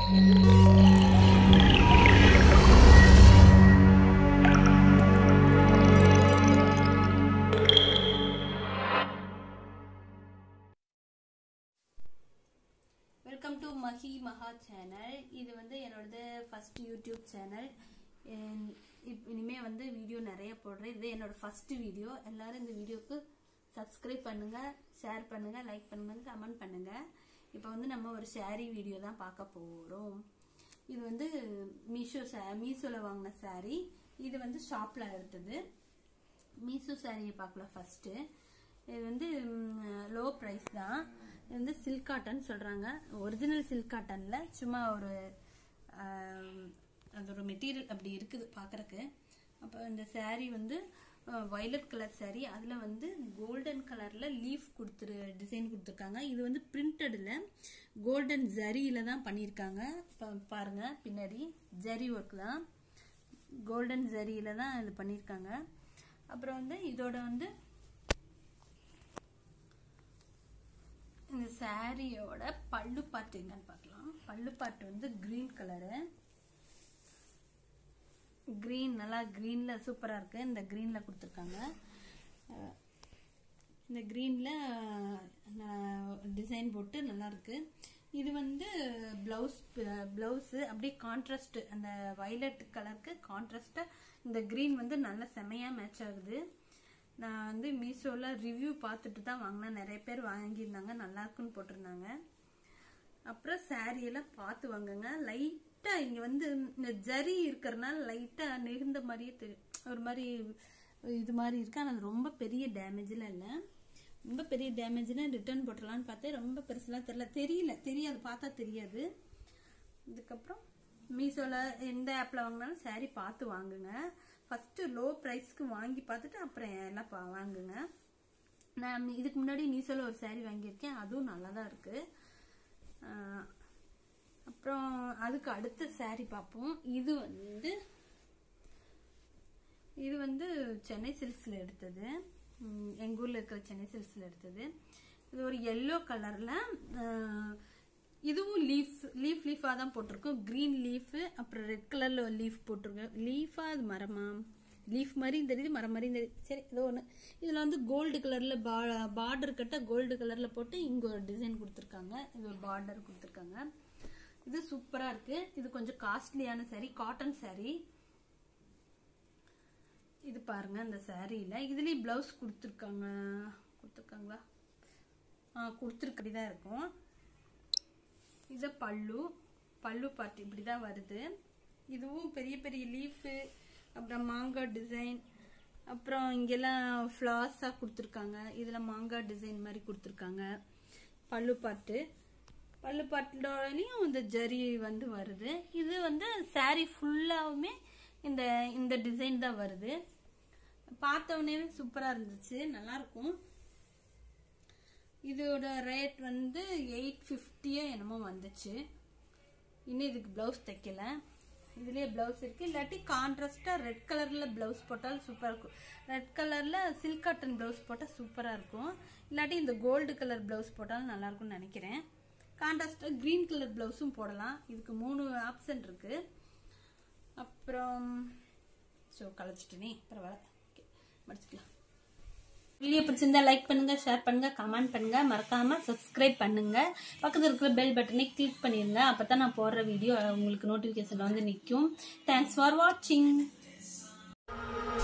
welcome to Mahi Maha channel இது வந்து என்னோடது ஃபர்ஸ்ட் யூடியூப் சேனல் இனிமே வந்து வீடியோ நிறைய போடுறேன் இது என்னோட ஃபர்ஸ்ட் வீடியோ எல்லாரும் இந்த வீடியோக்கு சப்ஸ்கிரைப் பண்ணுங்க ஷேர் பண்ணுங்க லைக் பண்ணுங்க கமெண்ட் பண்ணுங்க இப்போ வந்து நம்ம ஒரு ஷேரி வீடியோ தான் பார்க்க போறோம் இது வந்து மீஷோ மீஷோல வாங்கின saree இது வந்து ஷாப்ல எடுத்தது மீஷோ சாரியை பார்க்கலாம் ஃபர்ஸ்ட் இது வந்து லோ ப்ரைஸ் தான் இது வந்து சில்க் காட்டன் சொல்றாங்க ஒரிஜினல் சில்க் காட்டன்ல சும்மா ஒரு ஆம், அது ஒரு மெட்டீரியல் அப்படி இருக்குது பார்க்கறக்கு அப்போ இந்த saree வந்து வயலட் கலர் saree அதுல வந்து கோல்டன் கலர்ல லீஃப் கொடுத்துரு டிசைன் கொடுத்துருக்காங்க இது வந்து பிரிண்டட்ல கோல்டன் ஜரியில தான் பண்ணியிருக்காங்க பா- பாருங்க பின்னாடி ஜரி ஒர்க் தான் கோல்டன் ஜரியில தான் இது பண்ணியிருக்காங்க அப்புறம் வந்து இதோட வந்து இந்த சாரியோட பல்லு பாட்டு என்னன்னு பார்க்கலாம் பல்லு பாட்டு வந்து கிரீன் கலரு கிரீன் நல்லா கிரீன்ல சூப்பரா இருக்கு இந்த கிரீன்ல கொடுத்துருக்காங்க அஹ் இந்த கிரீன்ல டிசைன் போட்டு நல்லா இருக்கு இது வந்து பிளவுஸ் பிளவுஸ் அப்படியே கான்ட்ராஸ்ட் அந்த வயலட் கலருக்கு கான்ட்ராஸ்டா இந்த கிரீன் வந்து நல்ல செமையா மேட்ச் ஆகுது நான் வந்து மீஷோல ரிவ்யூ பார்த்துட்டு தான் வாங்கினேன் நிறைய பேர் வாங்கியிருந்தாங்க நல்லா இருக்குன்னு போட்டிருந்தாங்க அப்புறம் saree எல்லாம் பார்த்து வாங்குங்க லைட்டா இங்க வந்து இந்த ஜரி இருக்கறனால லைட்டா நெகிழ்ந்த மாதிரியே தெரியும் ஒரு மாதிரி இது மாதிரி இருக்கு ஆனா அது ரொம்ப பெரிய டேமேஜ்லாம் இல்லை ரொம்ப பெரிய டேமேஜ்னா ரிட்டர்ன் போட்டுடலான்னு பார்த்தேன் ரொம்ப பெருசுலாம் தெரியல தெரியல தெரியாது பார்த்தா தெரியாது இதுக்கப்புறம் மீஷோல எந்த ஆப்ல வாங்கினாலும் saree பார்த்து வாங்குங்க ஃபர்ஸ்ட் லோ ப்ரைஸ்க்கு வாங்கி பார்த்துட்டு அப்புறம் எல்லாம் பா- வாங்குங்க நான் இதுக்கு முன்னாடி மீஷோல ஒரு saree வாங்கியிருக்கேன் அதுவும் நல்லா தான் இருக்கு ஆஹ் அப்புறம் அதுக்கு அடுத்த saree பார்ப்போம் இது வந்து இது வந்து சென்னை சில்க்ஸ்ல எடுத்தது உம், எங்க ஊர்ல இருக்கிற சென்னை சில்க்ஸ்ல எடுத்தது இது ஒரு எல்லோ கலர்ல இதுவும் லீஃப் லீஃப் லீஃபா தான் போட்டிருக்கோம் கிரீன் லீஃப் அப்புறம் ரெட் கலர்ல ஒரு லீஃப் போட்டிருக்கோம் லீஃபா அது மரமா லீஃப் மாதிரி தெரியுது மரம் மாதிரி தெரியுது சரி ஏதோ ஒன்று இதில் வந்து கோல்டு கலரில் பா பார்டர் கட்ட கோல்டு கலரில் போட்டு இங்கே ஒரு டிசைன் கொடுத்துருக்காங்க இது ஒரு பார்டர் கொடுத்துருக்காங்க இது சூப்பராக இருக்கு இது கொஞ்சம் காஸ்ட்லியான saree காட்டன் saree இது பாருங்க இந்த சாரியில இதுலயும் பிளவுஸ் கொடுத்துருக்காங்க கொடுத்துருக்காங்களா ஆ கொடுத்துருக்கடி தான் இருக்கும் இது பல்லு பல்லு பாட்டு இப்படி தான் வருது இதுவும் பெரிய பெரிய லீஃபு அப்புறம் மாங்காய் டிசைன் அப்புறம் இங்கெல்லாம் ஃப்ளாஸாக கொடுத்துருக்காங்க இதில் மாங்காய் டிசைன் மாதிரி கொடுத்துருக்காங்க பல்லு பாட்டு பல்லு பாட்டோடலையும் இந்த ஜரி வந்து வருது இது வந்து saree ஃபுல்லாவுமே இந்த இந்த டிசைன் தான் வருது பார்த்தவொடனே சூப்பராக இருந்துச்சு நல்லா இருக்கும் இதோட ரேட் வந்து எயிட் ஃபிஃப்டியோ என்னமோ வந்துச்சு இன்னும் இதுக்கு ப்ளவுஸ் தைக்கல இதுலயே ப்ளவுஸ் இருக்கு இல்லாட்டி கான்ட்ராஸ்டா ரெட் கலர்ல ப்ளவுஸ் போட்டாலும் சூப்பரா இருக்கும் ரெட் கலர்ல சில்க் காட்டன் ப்ளவுஸ் போட்டால் சூப்பரா இருக்கும் இல்லாட்டி இந்த கோல்டு கலர் ப்ளவுஸ் போட்டாலும் நல்லா இருக்கும்னு நினைக்கிறேன் கான்ட்ராஸ்டா கிரீன் கலர் ப்ளவுஸும் போடலாம் இதுக்கு மூணு ஆப்ஷன் இருக்கு அப்புறம் ஸோ கலைச்சிட்டேனே பரவாயில்ல ஓகே மடிச்சுக்கலாம் வீடியோ பிடிச்சிருந்தா லைக் பண்ணுங்க ஷேர் பண்ணுங்க கமெண்ட் பண்ணுங்க மறக்காம சப்ஸ்கிரைப் பண்ணுங்க பக்கத்துல இருக்கிற பெல் பட்டனை கிளிக் பண்ணிருங்க அப்பதான் நான் போடுற வீடியோ உங்களுக்கு நோட்டிபிகேஷன் வந்து நிற்கும் தேங்க்ஸ் ஃபார் வாட்சிங்